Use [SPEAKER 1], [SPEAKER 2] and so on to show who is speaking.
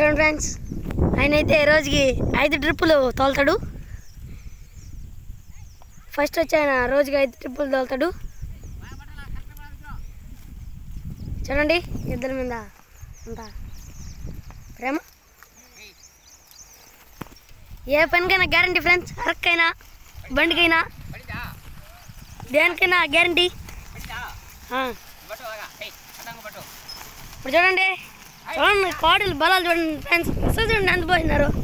[SPEAKER 1] చూడండి ఫ్రెండ్స్ ఆయన అయితే రోజుకి ఐదు ట్రిప్పులు తోలుతాడు ఫస్ట్ వచ్చి ఆయన రోజుకి ఐదు ట్రిప్పులు తోలుతాడు చూడండి ఇద్దరి మీద అంత ప్రేమ ఏ పనికైనా గ్యారంటీ ఫ్రెండ్స్ అరక్కైనా బండికైనా దేనికైనా గ్యారంటీ ఇప్పుడు చూడండి చూడండి కోడలు బలాలు చూడండి ఫ్రెండ్స్ చూడండి ఎంత పోయినారు